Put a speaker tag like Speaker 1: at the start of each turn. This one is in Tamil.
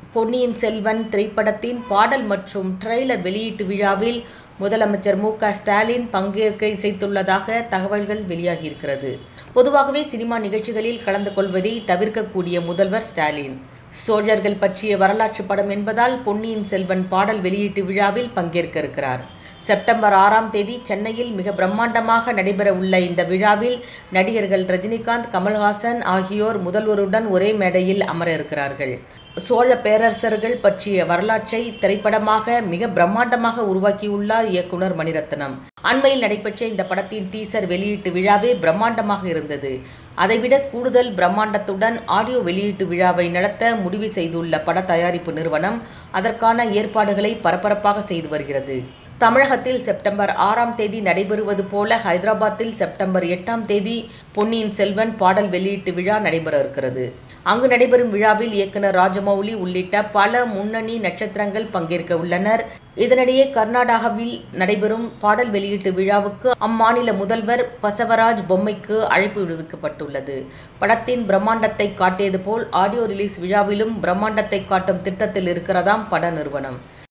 Speaker 1: பொன்னியின் செல்வன் திரைப்படத்தின் பாடல் மற்றும் ட்ரெய்லர் வெளியீட்டு விழாவில் முதலமைச்சர் மு க ஸ்டாலின் பங்கேற்க இசைத்துள்ளதாக தகவல்கள் வெளியாகியிருக்கிறது பொதுவாகவே சினிமா நிகழ்ச்சிகளில் கலந்து கொள்வதை தவிர்க்கக்கூடிய முதல்வர் ஸ்டாலின் சோழர்கள் பற்றிய வரலாற்று படம் என்பதால் பொன்னியின் செல்வன் பாடல் வெளியீட்டு விழாவில் பங்கேற்க இருக்கிறார் செப்டம்பர் ஆறாம் தேதி சென்னையில் மிக பிரம்மாண்டமாக நடைபெற உள்ள இந்த விழாவில் நடிகர்கள் ரஜினிகாந்த் கமல்ஹாசன் ஆகியோர் முதல்வருடன் ஒரே மேடையில் அமர இருக்கிறார்கள் சோழ பேரரசர்கள் பற்றிய வரலாற்றை திரைப்படமாக மிக பிரம்மாண்டமாக உருவாக்கியுள்ளார் இயக்குனர் மணிரத்னம் அண்மையில் நடைபெற்ற இந்த படத்தின் டீசர் வெளியீட்டு விழாவே பிரம்மாண்டமாக இருந்தது அதைவிட கூடுதல் பிரம்மாண்டத்துடன் ஆடியோ வெளியீட்டு விழாவை நடத்த முடிவு செய்துள்ள பட தயாரிப்பு நிறுவனம் அதற்கான ஏற்பாடுகளை பரபரப்பாக செய்து வருகிறது தமிழகத்தில் செப்டம்பர் ஆறாம் தேதி நடைபெறுவது போல ஹைதராபாத்தில் செப்டம்பர் எட்டாம் தேதி பொன்னியின் செல்வன் பாடல் வெளியீட்டு விழா நடைபெற இருக்கிறது அங்கு நடைபெறும் விழாவில் இயக்குனர் ராஜமௌலி உள்ளிட்ட பல முன்னணி நட்சத்திரங்கள் பங்கேற்க உள்ளனர் இதனிடையே கர்நாடகாவில் நடைபெறும் பாடல் வெளியீட்டு விழாவுக்கு அம்மாநில முதல்வர் பசவராஜ் பொம்மைக்கு அழைப்பு விடுவிக்கப்பட்டுள்ளது படத்தின் பிரம்மாண்டத்தை காட்டியது போல் ஆடியோ ரிலீஸ் விழாவிலும் பிரம்மாண்டத்தை காட்டும் திட்டத்தில் இருக்கிறதாம் பட நிறுவனம்